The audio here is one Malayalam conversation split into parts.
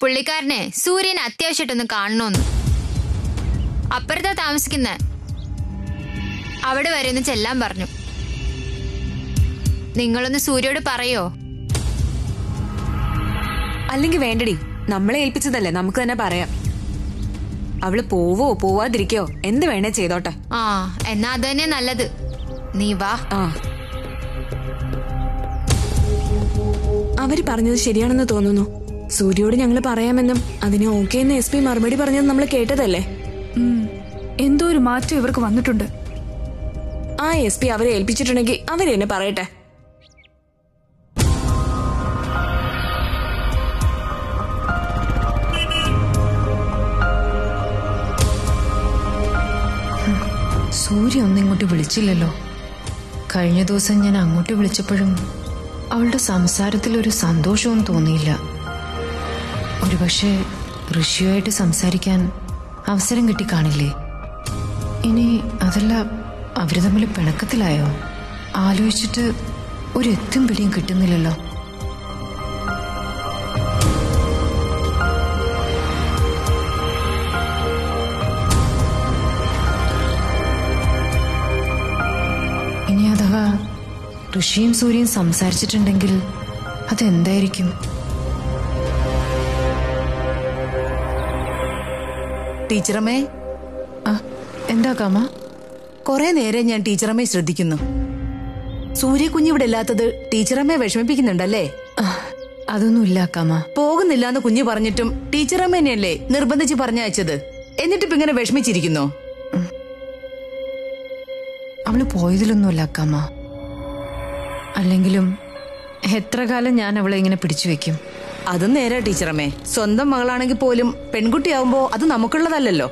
പുള്ളിക്കാരനെ സൂര്യനെ അത്യാവശ്യമായിട്ടൊന്ന് കാണണമെന്ന് അപ്പുറത്താ താമസിക്കുന്നെ അവിടെ വരെ ഒന്ന് ചെല്ലാൻ പറഞ്ഞു നിങ്ങളൊന്ന് സൂര്യോട് പറയോ അല്ലെങ്കിൽ വേണ്ടടി നമ്മളെ ഏൽപ്പിച്ചതല്ലേ നമുക്ക് തന്നെ പറയാം അവള് പോവോ പോവാതിരിക്കോ എന്ത് വേണേ ചെയ്തോട്ടെ ആ എന്നാ അത് തന്നെ നല്ലത് നീ വാ ആ അവര് പറഞ്ഞത് ശരിയാണെന്ന് തോന്നുന്നു സൂര്യയോട് ഞങ്ങൾ പറയാമെന്നും അതിന് ഓക്കെ എന്ന് എസ് പി മറുപടി പറഞ്ഞത് നമ്മൾ കേട്ടതല്ലേ ഉം. എന്തോ ഒരു മാറ്റം ഇവർക്ക് വന്നിട്ടുണ്ട് ആ എസ് പി അവരെ ഏൽപ്പിച്ചിട്ടുണ്ടെങ്കിൽ അവര് എന്നെ പറയട്ടെ സൂര്യ ഒന്നും ഇങ്ങോട്ട് വിളിച്ചില്ലല്ലോ കഴിഞ്ഞ ദിവസം ഞാൻ അങ്ങോട്ട് വിളിച്ചപ്പോഴും അവളുടെ സംസാരത്തിൽ ഒരു സന്തോഷവും തോന്നിയില്ല ഒരുപക്ഷെ ഋഷിയുമായിട്ട് സംസാരിക്കാൻ അവസരം കിട്ടി കാണില്ലേ ഇനി അതല്ല അവര് തമ്മിൽ പിണക്കത്തിലായോ ആലോചിച്ചിട്ട് ഒരു എത്തും പിടിയും കിട്ടുന്നില്ലല്ലോ ഇനി അഥവാ ഋഷിയും സൂര്യയും സംസാരിച്ചിട്ടുണ്ടെങ്കിൽ അതെന്തായിരിക്കും ടീച്ചറമ്മേ ആ എന്താ കാമ കുറെ നേരം ഞാൻ ടീച്ചറമ്മയെ ശ്രദ്ധിക്കുന്നു സൂര്യകുഞ്ഞ് ഇവിടെ ഇല്ലാത്തത് ടീച്ചറമ്മയെ വിഷമിപ്പിക്കുന്നുണ്ടല്ലേ ആ, അതൊന്നുമില്ല കാമ പോകുന്നില്ല എന്ന് കുഞ്ഞ് പറഞ്ഞിട്ടും ടീച്ചറമ്മ തന്നെയല്ലേ നിർബന്ധിച്ച് പറഞ്ഞയച്ചത് എന്നിട്ടിപ്പോ ഇങ്ങനെ വിഷമിച്ചിരിക്കുന്നോ അവള് പോയതിലൊന്നുമല്ല അക്കാമ്മ അല്ലെങ്കിലും എത്ര കാലം ഞാൻ അവളെ ഇങ്ങനെ പിടിച്ചു വെക്കും അതും നേരാ ടീച്ചറമ്മേ സ്വന്തം മകളാണെങ്കിൽ പോലും പെൺകുട്ടിയാവുമ്പോ അത് നമുക്കുള്ളതല്ലല്ലോ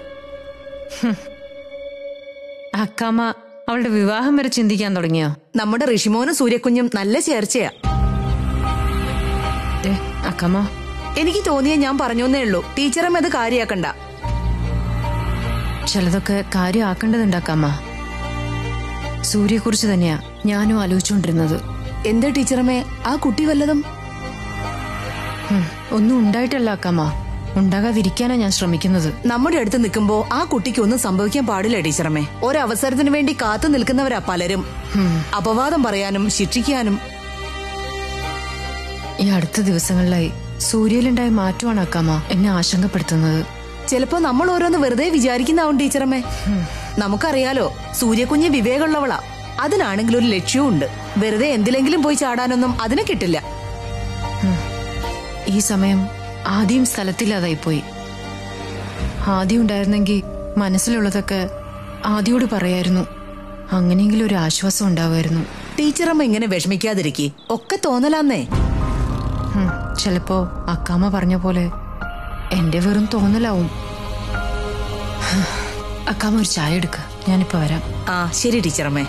അക്കാമ്മ അവളുടെ വിവാഹം വരെ ചിന്തിക്കാൻ തുടങ്ങിയോ നമ്മുടെ ഋഷിമോനും സൂര്യക്കുഞ്ഞും നല്ല ചേർച്ചയാ ദേ, അക്കാമ്മ എനിക്ക് തോന്നിയ ഞാൻ പറഞ്ഞോന്നേ ഉള്ളൂ ടീച്ചറമ്മ അത് കാര്യാക്കണ്ട ചിലതൊക്കെ കാര്യമാക്കേണ്ടതുണ്ട് അക്കാമ്മ സൂര്യയെക്കുറിച്ച് തന്നെയാ ഞാനും ആലോചിച്ചുകൊണ്ടിരുന്നത് എന്താ ടീച്ചറമ്മേ ആ കുട്ടി വല്ലതും ഹും, ഒന്നും ഉണ്ടായിട്ടല്ല അക്കാമ്മ ഉണ്ടാകാതിരിക്കാനാ ഞാൻ ശ്രമിക്കുന്നത് നമ്മുടെ അടുത്ത് നിൽക്കുമ്പോ ആ കുട്ടിക്ക് ഒന്നും സംഭവിക്കാൻ പാടില്ല ടീച്ചറമ്മേ ഒരവസരത്തിന് വേണ്ടി കാത്തു നിൽക്കുന്നവരാ പലരും അപവാദം പറയാനും ശിക്ഷിക്കാനും ഈ അടുത്ത ദിവസങ്ങളിലായി സൂര്യയിലുണ്ടായ മാറ്റമാണ് അക്കാമ്മ എന്നെ ആശങ്കപ്പെടുത്തുന്നത് ചിലപ്പോ നമ്മൾ ഓരോന്ന് വെറുതെ വിചാരിക്കുന്നാവും ടീച്ചറമ്മേ നമുക്കറിയാലോ സൂര്യകുഞ്ഞ് വിവേകമുള്ളവളാ അതിനാണെങ്കിൽ ഒരു ലക്ഷ്യവും ഉണ്ട് വെറുതെ എന്തിലെങ്കിലും പോയി ചാടാനൊന്നും അതിനെ കിട്ടില്ല ഈ സമയം ആദ്യം സ്ഥലത്തില്ലാതായിപ്പോയി ആദ്യം ഉണ്ടായിരുന്നെങ്കിൽ മനസ്സിലുള്ളതൊക്കെ ആദ്യോട് പറയായിരുന്നു അങ്ങനെയെങ്കിലും ഒരു ആശ്വാസം ഉണ്ടാവുമായിരുന്നു ടീച്ചറമ്മ ഇങ്ങനെ വിഷമിക്കാതിരിക്കെ ഒക്കെ തോന്നലാന്നേ ഹും, ചിലപ്പോ അക്കാമ്മ പറഞ്ഞ പോലെ എന്റെ വെറും തോന്നലാവും ഹ്, അക്കാമ്മ ഒരു ചായ എടുക്ക ഞാനിപ്പോ വരാം ആ ശരി ടീച്ചറമ്മേ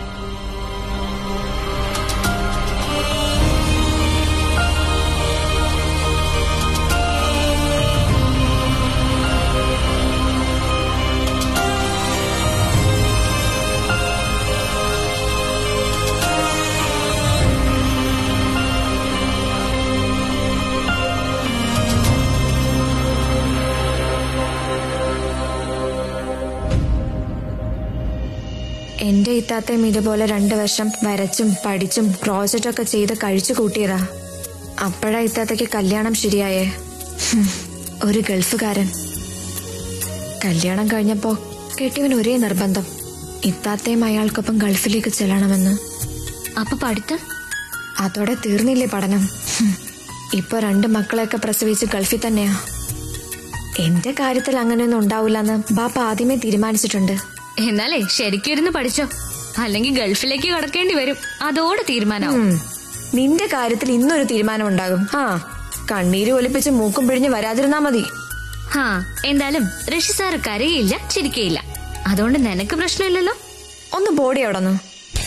എന്റെ ഇത്താത്തയും ഇതുപോലെ രണ്ടു വർഷം വരച്ചും പഠിച്ചും പ്രോജക്റ്റൊക്കെ ചെയ്ത് കഴിച്ചു കൂട്ടിയതാ അപ്പോഴാ ഇത്താത്തയ്ക്ക് കല്യാണം ശരിയായേ ഹും, ഒരു ഗൾഫുകാരൻ കല്യാണം കഴിഞ്ഞപ്പോ കെട്ടിയവൻ ഒരേ നിർബന്ധം ഇത്താത്തയും അയാൾക്കൊപ്പം ഗൾഫിലേക്ക് ചെല്ലണമെന്ന് അപ്പൊ പഠിത്തം അതോടെ തീർന്നില്ലേ പഠനം ഹും, ഇപ്പൊ രണ്ട് മക്കളെയൊക്കെ പ്രസവിച്ച് ഗൾഫിൽ തന്നെയാ എന്റെ കാര്യത്തിൽ അങ്ങനെയൊന്നും ഉണ്ടാവില്ലെന്ന് ബാപ്പ ആദ്യമേ തീരുമാനിച്ചിട്ടുണ്ട് എന്നാലേ ശരിക്കും ഇരുന്ന് പഠിച്ചോ അല്ലെങ്കിൽ ഗൾഫിലേക്ക് കടക്കേണ്ടി വരും അതോടെ തീരുമാനാവും ഉം. നിന്റെ കാര്യത്തിൽ ഇന്നൊരു തീരുമാനം ഉണ്ടാകും ആ കണ്ണീര് ഒലിപ്പിച്ച് മൂക്കും പിഴിഞ്ഞ് വരാതിരുന്നാ മതി ഹാ എന്തായാലും ഋഷി സാറ് കരയില്ല ചിരിക്കയില്ല അതുകൊണ്ട് നിനക്ക് പ്രശ്നമില്ലല്ലോ ഒന്ന് പോടി അവിടെ നിന്ന്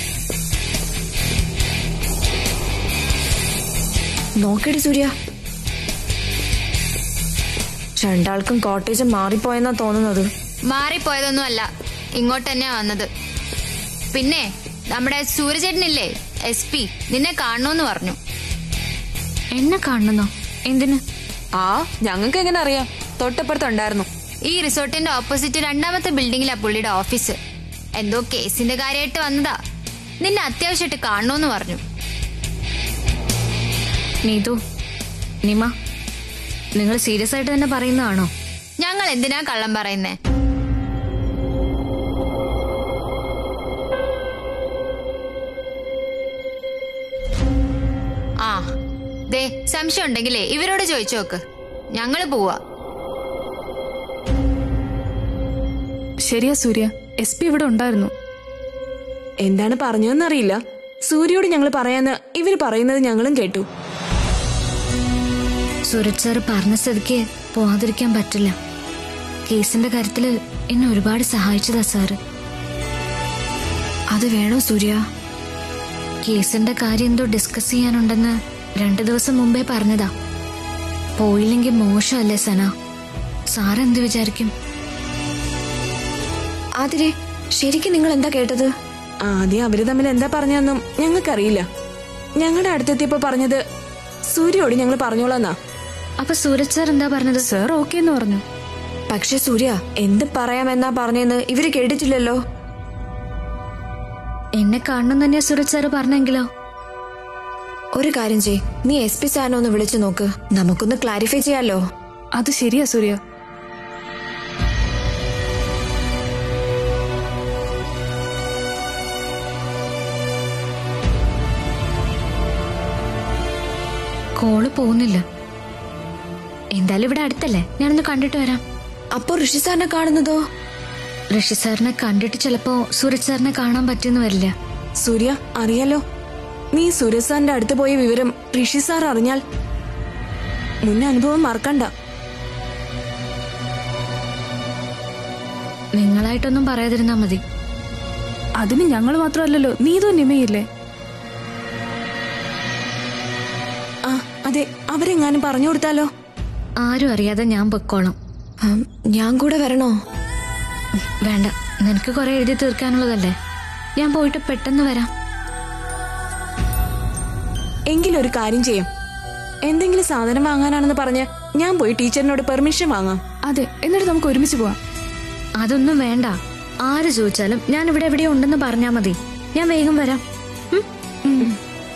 നോക്കടി സൂര്യ രണ്ടാൾക്കും കോട്ടേജ് മാറിപ്പോയെന്നാ തോന്നുന്നത് മാറിപ്പോയതൊന്നും അല്ല ഇങ്ങോട്ട് തന്നെയാ വന്നത് പിന്നെ നമ്മുടെ സൂര്യചേട്ടനില്ലേ എസ് പി നിന്നെ കാണണമെന്ന് പറഞ്ഞു എന്നെ കാണുന്നോ എന്തിന് ആ ഞങ്ങൾക്ക് എങ്ങനെ അറിയാം തൊട്ടപ്പുറത്തുണ്ടായിരുന്നു ഈ റിസോർട്ടിന്റെ ഓപ്പോസിറ്റ് രണ്ടാമത്തെ ബിൽഡിങ്ങിലാ പുള്ളിയുടെ ഓഫീസ് എന്തോ കേസിന്റെ കാര്യമായിട്ട് വന്നതാ നിന്നെ അത്യാവശ്യമായിട്ട് കാണണമെന്ന് പറഞ്ഞു നീതു നിമ നിങ്ങൾ സീരിയസ് ആയിട്ട് തന്നെ പറയുന്നതാണോ ഞങ്ങൾ എന്തിനാ കള്ളം പറയുന്നേ ആ ദേ സംശയം ഉണ്ടെങ്കിലേ ഇവരോട് ചോദിച്ചു നോക്ക് ഞങ്ങള് പോവാ ശരിയാ സൂര്യ എസ് പി ഇവിടെ ഉണ്ടായിരുന്നു എന്താണ് പറഞ്ഞതെന്നറിയില്ല സൂര്യയോട് ഞങ്ങൾ പറയാന്ന് ഇവര് പറയുന്നത് ഞങ്ങളും കേട്ടു സൂരജ് സാറ് പറഞ്ഞ സ്ഥിതിക്ക് പോവാതിരിക്കാൻ പറ്റില്ല കേസിന്റെ കാര്യത്തില് എന്നെ ഒരുപാട് സഹായിച്ചതാ സാറ് അത് വേണോ സൂര്യ കേസിന്റെ കാര്യം എന്തോ ഡിസ്കസ് ചെയ്യാനുണ്ടെന്ന് രണ്ടു ദിവസം മുമ്പേ പറഞ്ഞതാ പോയില്ലെങ്കിൽ മോശമല്ലേ സന സാർ എന്ത് വിചാരിക്കും ആതിരെ ശരിക്കും നിങ്ങൾ എന്താ കേട്ടത് ആദ്യം അവര് തമ്മിൽ എന്താ പറഞ്ഞതെന്നും ഞങ്ങൾക്കറിയില്ല ഞങ്ങളുടെ അടുത്തെത്തിയപ്പോ പറഞ്ഞത് സൂര്യയോട് ഞങ്ങൾ പറഞ്ഞോളാന്നാ അപ്പൊ സൂരജ് സാർ എന്താ പറഞ്ഞത് സാർ ഓക്കെ എന്ന് പറഞ്ഞു പക്ഷെ സൂര്യ എന്ത് പറയാമെന്നാ പറഞ്ഞെന്ന് ഇവര് കേട്ടിട്ടില്ലല്ലോ എന്നെ കാണണം തന്നെയാ സൂരജ് സാറ് പറഞ്ഞെങ്കിലോ ഒരു കാര്യം ചെയ് നീ എസ് പി സാറിനെ ഒന്ന് വിളിച്ചു നോക്ക് നമുക്കൊന്ന് ക്ലാരിഫൈ ചെയ്യാലോ അത് ശരിയാ സൂര്യ കോള് പോകുന്നില്ല എന്തായാലും ഇവിടെ അടുത്തല്ലേ ഞാനൊന്ന് കണ്ടിട്ട് വരാം അപ്പോ ഋഷി സാറിനെ കാണുന്നതോ ഋഷി സാറിനെ കണ്ടിട്ട് ചിലപ്പോ സൂരജ് സാറിനെ കാണാൻ പറ്റിയെന്ന് വരില്ല സൂര്യ അറിയാലോ നീ സുരജ് സാറിന്റെ അടുത്ത് പോയ വിവരം ഋഷി സാർ അറിഞ്ഞാൽ മുൻ അനുഭവം മറക്കണ്ട നിങ്ങളായിട്ടൊന്നും പറയാതിരുന്നാ മതി അതിന് ഞങ്ങൾ മാത്രമല്ലല്ലോ നീതു നിമയില്ലേ ആ അതെ അവരെങ്ങാനും പറഞ്ഞു കൊടുത്താലോ ആരും അറിയാതെ ഞാൻ പൊക്കോളാം ഉം, ഞാൻ കൂടെ വരണോ വേണ്ട നിനക്ക് കുറെ എഴുതി തീർക്കാനുള്ളതല്ലേ ഞാൻ പോയിട്ട് പെട്ടെന്ന് വരാം എങ്കിലൊരു കാര്യം ചെയ്യാം എന്തെങ്കിലും സാധനം വാങ്ങാനാണെന്ന് പറഞ്ഞ് ഞാൻ പോയി ടീച്ചറിനോട് പെർമിഷൻ വാങ്ങാം അതെ എന്നിട്ട് നമുക്ക് ഒരുമിച്ച് പോവാം അതൊന്നും വേണ്ട ആര് ചോദിച്ചാലും ഞാൻ ഇവിടെ എവിടെയോ ഉണ്ടെന്ന് പറഞ്ഞാ മതി ഞാൻ വേഗം വരാം ഉം?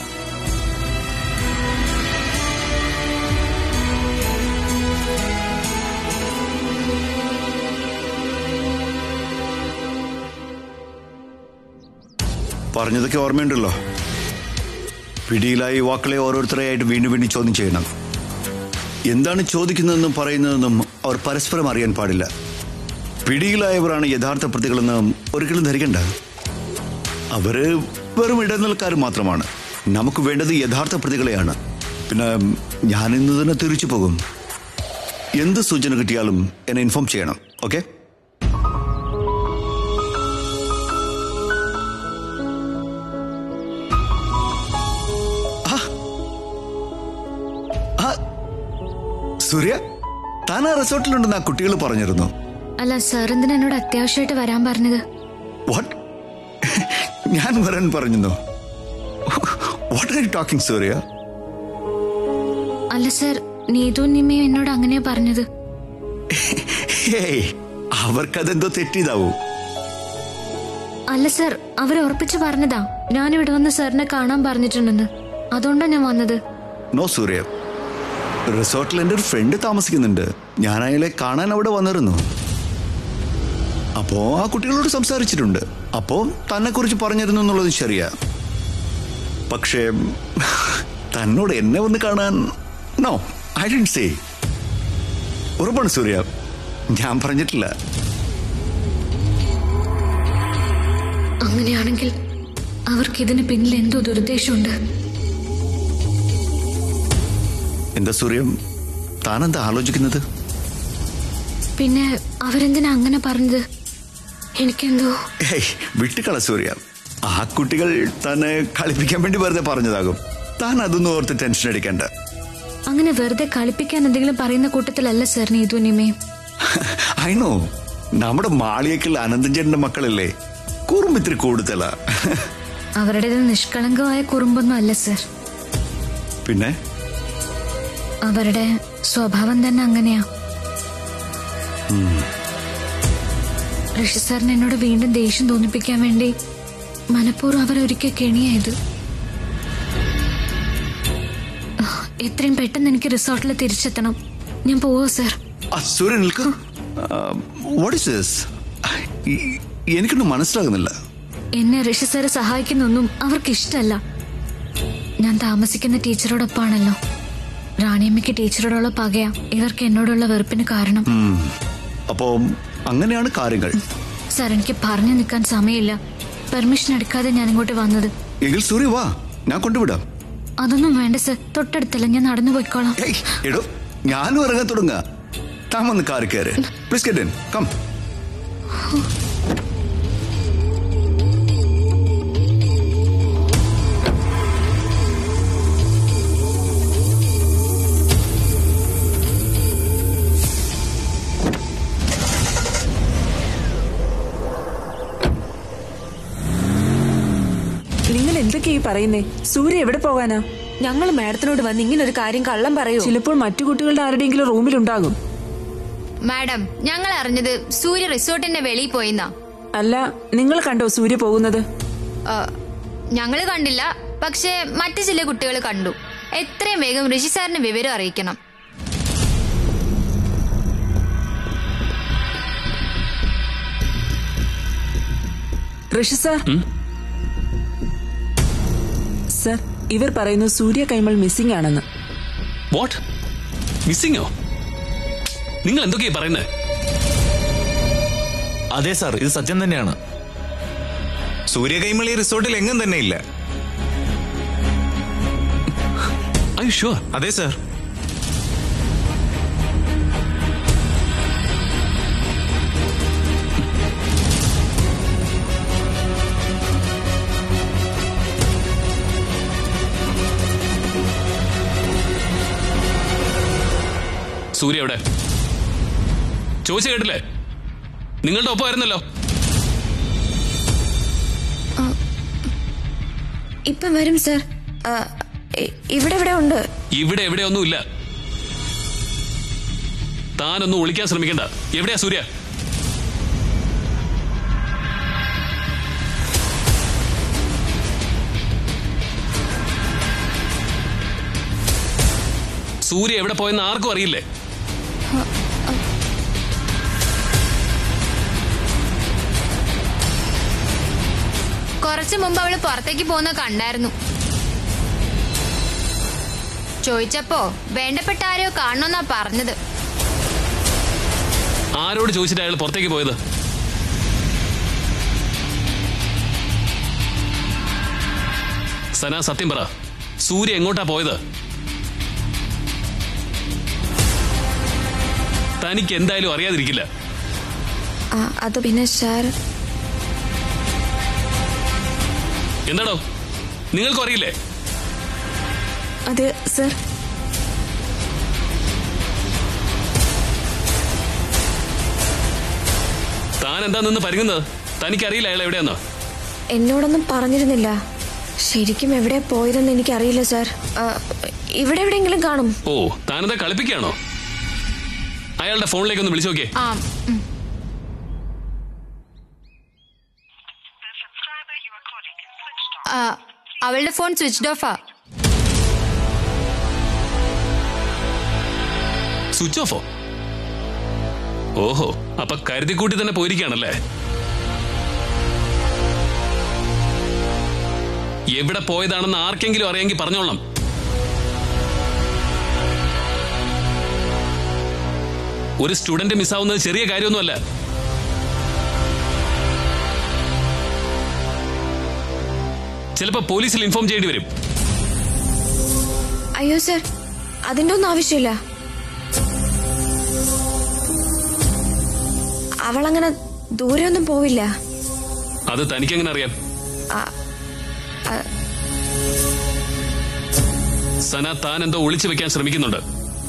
പറഞ്ഞതൊക്കെ ഓർമ്മയുണ്ടല്ലോ പിടിയിലായ യുവാക്കളെ ഓരോരുത്തരെയായിട്ട് വീണ്ടും വീണ്ടും ചോദ്യം ചെയ്യണം എന്താണ് ചോദിക്കുന്നതെന്നും പറയുന്നതെന്നും അവർ പരസ്പരം അറിയാൻ പാടില്ല പിടിയിലായവരാണ് യഥാർത്ഥ പ്രതികളെന്ന് ഒരിക്കലും ധരിക്കണ്ട അവര് വെറും ഇടനിലക്കാർ മാത്രമാണ് നമുക്ക് വേണ്ടത് യഥാർത്ഥ പ്രതികളെയാണ് പിന്നെ ഞാൻ ഇന്ന് തന്നെ തിരിച്ചു പോകും എന്ത് സൂചന കിട്ടിയാലും എന്നെ ഇൻഫോം ചെയ്യണം ഓക്കെ ആ, സൂര്യ താൻ ആ റിസോർട്ടിലുണ്ടെന്ന് ആ കുട്ടികൾ പറഞ്ഞിരുന്നു അല്ല സാർ എന്തിനാ എന്നോട് അത്യാവശ്യമായിട്ട് വരാൻ പറഞ്ഞത് വാട്ട് ഞാൻ വരാൻ പറഞ്ഞോ what are you talking Surya അല്ല സാർ നീതു നിമ്മയും എന്നോട് അങ്ങനെയാ പറഞ്ഞത് ഹേയ് അവർക്കതെന്തോ തെറ്റിയതാവൂ അല്ല സാർ അവർ ഉറപ്പിച്ചു പറഞ്ഞതാ ഞാൻ ഇവിടെ വന്ന് സാറിനെ കാണാൻ പറഞ്ഞിട്ടുണ്ടെന്ന് അതുകൊണ്ടാ ഞാൻ വന്നത് നോ സൂര്യ റിസോർട്ടിൽ എൻ്റെ ഒരു ഫ്രണ്ട് താമസിക്കുന്നുണ്ട് ഞാൻ അയാളെ കാണാൻ അവിടെ വന്നിരുന്നു അപ്പോ ആ കുട്ടികളോട് സംസാരിച്ചിട്ടുണ്ട് അപ്പോ തന്നെ കുറിച്ച് പറഞ്ഞിരുന്നു എന്നുള്ളത് ശരിയാ പക്ഷേ തന്നോട് എന്നെ വന്ന് കാണാൻ നോ ഐ ഡി സേ ഉറപ്പാണ് സൂര്യ ഞാൻ പറഞ്ഞിട്ടില്ല അങ്ങനെയാണെങ്കിൽ അവർക്ക് ഇതിന് പിന്നിൽ എന്തോ ദുരുദ്ദേശമുണ്ട് എന്താ സൂര്യ താനെന്താ ആലോചിക്കുന്നത് പിന്നെ അവരെന്തിനാ അങ്ങനെ പറഞ്ഞത് എനിക്കെന്തോ ഏയ് വിട്ടുകള സൂര്യ ആ കുട്ടികൾ തന്നെ കളിപ്പിക്കാൻ വേണ്ടി വെറുതെ പറഞ്ഞതാകും താൻ അതൊന്നും ഓർത്ത് ടെൻഷൻ അടിക്കണ്ട അങ്ങനെ വെറുതെ കളിപ്പിക്കാൻ എന്തെങ്കിലും പറയുന്ന കൂട്ടത്തിലല്ല സാർ നീതു നിമയും അയിനോ നമ്മുടെ മാളിയേക്കുള്ള അനന്തൻചേട്ടന്റെ മക്കളല്ലേ കുറുമ്പ് ഇത്തിരി കൂടുതലാ അവരുടേത് നിഷ്കളങ്കമായ കുറുമ്പൊന്നും അല്ല സാർ പിന്നെ അവരുടെ സ്വഭാവം തന്നെ അങ്ങനെയാ ഋഷി സാറിന് എന്നോട് വീണ്ടും ദേഷ്യം തോന്നിപ്പിക്കാൻ വേണ്ടി മനഃപൂർവ്വം അവരൊരിക്കൽ കെണിയായത് എത്രയും പെട്ടെന്ന് എനിക്ക് റിസോർട്ടിൽ തിരിച്ചെത്തണം ഞാൻ പോവോ സർ ആ സൂര്യ നിൽക്ക് വാട്ട് ഇസ് ദിസ് എനിക്കൊന്നും മനസ്സിലാകുന്നില്ല എന്നെ ഋഷി സാറ് സഹായിക്കുന്നൊന്നും അവർക്ക് ഇഷ്ടമല്ല ഞാൻ താമസിക്കുന്ന ടീച്ചറോടൊപ്പാണല്ലോ റാണിയമ്മയ്ക്ക് ടീച്ചറോടുള്ള പകയാ ഇവർക്ക് എന്നോടുള്ള വെറുപ്പിന് കാരണം ഉം. അപ്പോ അങ്ങനെയാണ് കാര്യങ്ങൾ സാർ എനിക്ക് പറഞ്ഞു നിൽക്കാൻ സമയമില്ല പെർമിഷൻ എടുക്കാതെ ഞാൻ ഇങ്ങോട്ട് വന്നത് എങ്കിൽ സൂര്യ വാ ഞാൻ കൊണ്ടുവിടാം അതൊന്നും വേണ്ട സർ തൊട്ടടുത്തല്ല ഞാൻ നടന്നു പോയിക്കോളാം ഏയ്, എടോ ഞാനും ഇറങ്ങാൻ തുടങ്ങാ താൻ വന്ന് കാറി കയറ് പ്ലീസ് ഗെറ്റ് ഇൻ കം നിങ്ങൾ എന്തൊക്കെയാ ഈ പറയുന്നേ സൂര്യ എവിടെ പോകാനാ ഞങ്ങൾ മാഡത്തിനോട് വന്ന് ഇങ്ങനെ ഒരു കാര്യം കള്ളം പറയൂ ചിലപ്പോൾ മറ്റു കുട്ടികളുടെ ആരുടെയെങ്കിലും റൂമിലുണ്ടാകും മാഡം ഞങ്ങൾ അറിഞ്ഞത് സൂര്യ റിസോർട്ടിന്റെ വെളിയിൽ പോയിന്നാ അല്ല നിങ്ങൾ കണ്ടോ സൂര്യ പോകുന്നത് ഞങ്ങൾ കണ്ടില്ല പക്ഷേ മറ്റു ചില കുട്ടികൾ കണ്ടു എത്രയും വേഗം ഋഷി സാറിന് വിവരം അറിയിക്കണം ഋഷി സാർ സർ ഇവർ പറയുന്നു സൂര്യ കൈമൾ മിസ്സിംഗ് ആണെന്ന് വാട്ട് മിസ്സിങ്ങോ നിങ്ങൾ എന്തൊക്കെയാ പറയുന്നത് അതെ സാർ ഇത് സത്യം തന്നെയാണ് സൂര്യ കൈമളി റിസോർട്ടിൽ എങ്ങും തന്നെ ഇല്ല ഐ ഷുവർ അതെ സാർ സൂര്യ എവിടെ ചോദിച്ചു കേട്ടില്ലേ നിങ്ങളുടെ ഒപ്പമായിരുന്നല്ലോ ഇപ്പം വരും സർ ആ, ഇ- ഇവിടെ ഇവിടെ ഉണ്ട് ഇവിടെ എവിടെയൊന്നും ഇല്ല താനൊന്നും ഒളിക്കാൻ ശ്രമിക്കണ്ട എവിടെയാ സൂര്യ സൂര്യ എവിടെ പോയെന്ന് ആർക്കും അറിയില്ലേ കുറച്ചു മുമ്പ് അവള് പുറത്തേക്ക് പോകുന്ന കണ്ടായിരുന്നു ചോദിച്ചപ്പോ വേണ്ടപ്പെട്ട ആരെയോ കാണണമെന്നാ പറഞ്ഞത് ആരോട് ചോദിച്ചിട്ട് അയാൾ പുറത്തേക്ക് പോയത് സന സത്യം പറ സൂര്യ എങ്ങോട്ടാ പോയത് തനിക്ക് എന്തായാലും അറിയാതിരിക്കില്ല ആ, അത് പിന്നെ സാർ എന്താടോ നിങ്ങൾക്കും അറിയില്ലേ അതെ സർ താൻ എന്താ നിന്ന് പരുങ്ങുന്നത് തനിക്കറിയില്ല അയാൾ എവിടെയാന്നോ എന്നോടൊന്നും പറഞ്ഞിരുന്നില്ല ശരിക്കും എവിടെ പോയതെന്ന് എനിക്കറിയില്ല സാർ ആ, ഇവിടെ എവിടെയെങ്കിലും കാണും ഓ താനെന്താ കളിപ്പിക്കുകയാണോ അയാളുടെ ഫോണിലേക്ക് ഒന്ന് വിളിച്ചു നോക്കിയേ ആ ഉം. ആ, അവളുടെ ഫോൺ സ്വിച്ച്ഡ് ഓഫാ സ്വിച്ച് ഓഫോ ഓഹോ അപ്പൊ കരുതിക്കൂട്ടി തന്നെ പോയിരിക്കുകയാണല്ലേ എവിടെ പോയതാണെന്ന് ആർക്കെങ്കിലും അറിയാമെങ്കിൽ പറഞ്ഞോളണം ഒരു സ്റ്റുഡന്റ് മിസ്സാവുന്നത് ചെറിയ കാര്യമൊന്നുമല്ല ചിലപ്പോ പോലീസിൽ ഇൻഫോം ചെയ്യേണ്ടി വരും അയ്യോ സാർ അതിന്റെ ഒന്നും ആവശ്യമില്ല അവളങ്ങനെ ദൂരെ ഒന്നും പോവില്ല അത് തനിക്കെങ്ങനെ അറിയാം ആ, ആ, സന താൻ എന്തോ ഒളിച്ചു വെക്കാൻ ശ്രമിക്കുന്നുണ്ട്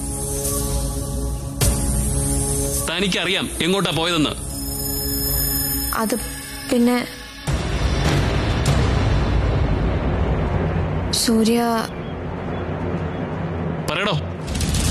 തനിക്കറിയാം എങ്ങോട്ടാ പോയതെന്ന് അത് പിന്നെ സൂര്യ പറയടോ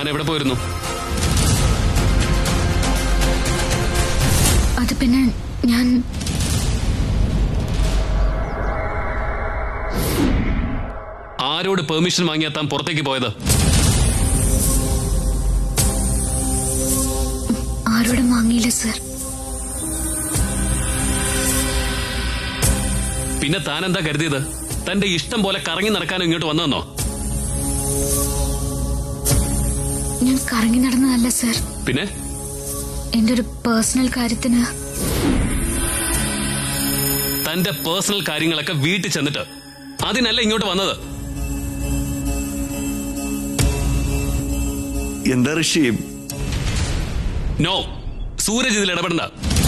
താൻ എവിടെ പോയിരുന്നു അത് പിന്നെ ഞാൻ ആരോട് പെർമിഷൻ വാങ്ങിയാ താൻ പുറത്തേക്ക് പോയത് ആരോടും വാങ്ങിയില്ല സർ പിന്നെ താൻ എന്താ കരുതിയത് തന്റെ ഇഷ്ടം പോലെ കറങ്ങി നടക്കാനും ഇങ്ങോട്ട് വന്നെന്നോ ഞാൻ കറങ്ങി നടന്നതല്ല സർ പിന്നെ എന്റെ ഒരു പേഴ്സണൽ കാര്യത്തിന് തന്റെ പേഴ്സണൽ കാര്യങ്ങളൊക്കെ വീട്ടിൽ ചെന്നിട്ട് അതിനല്ല ഇങ്ങോട്ട് വന്നത് എന്താ ഋഷി നോ സൂരജ് ഇതിൽ ഇടപെടണ്ട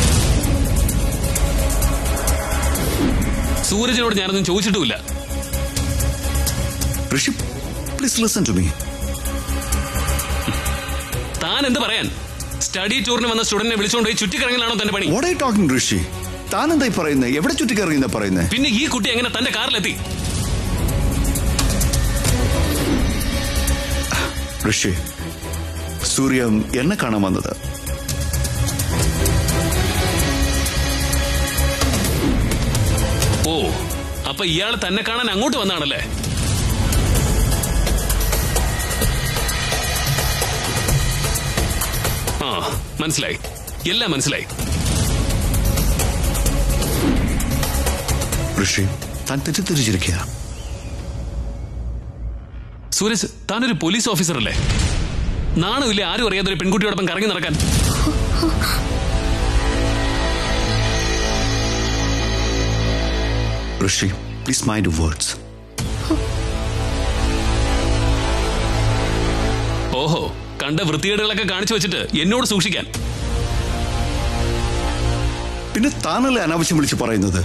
സൂരജിനോട് ഞാനൊന്നും ചോദിച്ചിട്ടുമില്ല Rishi please listen to me താൻ എന്ത് പറയാൻ സ്റ്റഡി ടൂറിന് വന്ന സ്റ്റുഡന്റിനെ വിളിച്ചുകൊണ്ട് പോയി ചുറ്റിക്കറങ്ങലാണോ തന്റെ പണി വാട്ട് ഐ ടോക്കിംഗ് ഋഷി താൻ എന്തായി പറയുന്നത് എവിടെ ചുറ്റിക്കറങ്ങിയെന്നാ പറയുന്നത് പിന്നെ ഈ കുട്ടി എങ്ങനെ തന്റെ കാറിലെത്തി ഋഷി സൂര്യ എന്നെ കാണാൻ വന്നത് ഓ അപ്പൊ ഇയാൾ തന്നെ കാണാൻ അങ്ങോട്ട് വന്നാണല്ലേ ആ മനസ്സിലായി എല്ലാം മനസ്സിലായി ഋഷി താൻ തെറ്റിദ്ധരിച്ചിരിക്കുക സൂരജ് താനൊരു പോലീസ് ഓഫീസർ അല്ലേ നാണമില്ലേ ആരും അറിയാതെ ഒരു പെൺകുട്ടിയോടൊപ്പം കറങ്ങി നടക്കാൻ ഋഷി പ്ലീസ് മൈൻഡ് വേർഡ്സ് ഓഹോ കണ്ട വൃത്തികേടുകളൊക്കെ കാണിച്ചു വെച്ചിട്ട് എന്നോട് സൂക്ഷിക്കാൻ പിന്നെ താനല്ലേ അനാവശ്യം വിളിച്ച് പറയുന്നത്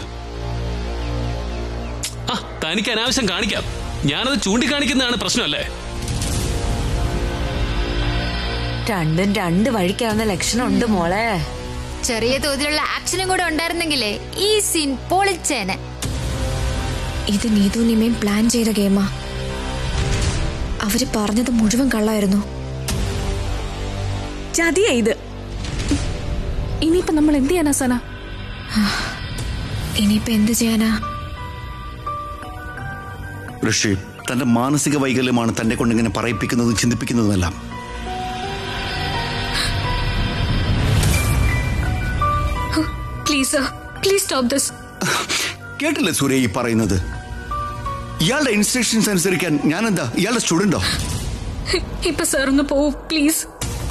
ആ തനിക്ക് അനാവശ്യം കാണിക്കാം ഞാനത് ചൂണ്ടിക്കാണിക്കുന്നതാണ് പ്രശ്നമല്ലേ രണ്ടും രണ്ട് വഴിക്കാവുന്ന ലക്ഷണമുണ്ട് മോളെ ചെറിയ തോതിലുള്ള ആക്ഷനും കൂടെ ഉണ്ടായിരുന്നെങ്കിലേ ഈ സീൻ പൊളിച്ചേനെ ഇത് നീതു നിമയും പ്ലാൻ ചെയ്ത ഗെയിമാ അവര് പറഞ്ഞത് മുഴുവൻ കള്ളായിരുന്നു ചതിയാ ഇത് ഇനിയിപ്പോ നമ്മൾ എന്ത് ചെയ്യാനാ സന ഇനിയിപ്പോ എന്ത് ചെയ്യാനാ ഋഷി തന്റെ മാനസിക വൈകല്യമാണ് തന്നെ കൊണ്ട് ഇങ്ങനെ പറയിപ്പിക്കുന്നതും ചിന്തിപ്പിക്കുന്നതെല്ലാം please sir please stop this കേട്ടില്ലേ സൂര്യ ഈ പറയുന്നത് ഇയാളുടെ ഇൻസ്ട്രക്ഷൻസ് അനുസരിക്കാൻ ഞാൻ എന്താ ഇയാളുടെ സ്റ്റുഡന്റോ ഇപ്പൊ സാർ ഒന്ന് പോവൂ പ്ലീസ്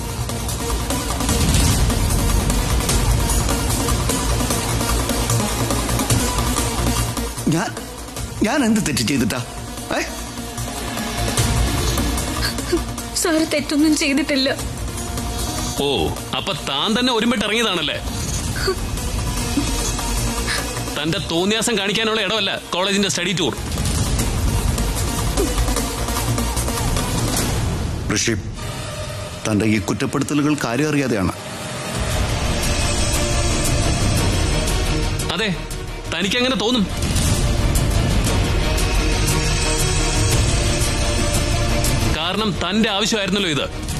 ഞാൻ ഞാൻ എന്ത് തെറ്റ് ചെയ്തിട്ടാ ഏ സാറ് തെറ്റൊന്നും ചെയ്തിട്ടില്ല ഓ അപ്പൊ താൻ തന്നെ ഒരുമിട്ട് ഇറങ്ങിയതാണല്ലേ തന്റെ തോന്നിയാസം കാണിക്കാനുള്ള ഇടമല്ല കോളേജിന്റെ സ്റ്റഡി ടൂർ ഋഷി തന്റെ ഈ കുറ്റപ്പെടുത്തലുകൾ കാര്യം അറിയാതെയാണ് അതെ തനിക്കങ്ങനെ തോന്നും കാരണം തന്റെ ആവശ്യമായിരുന്നല്ലോ ഇത്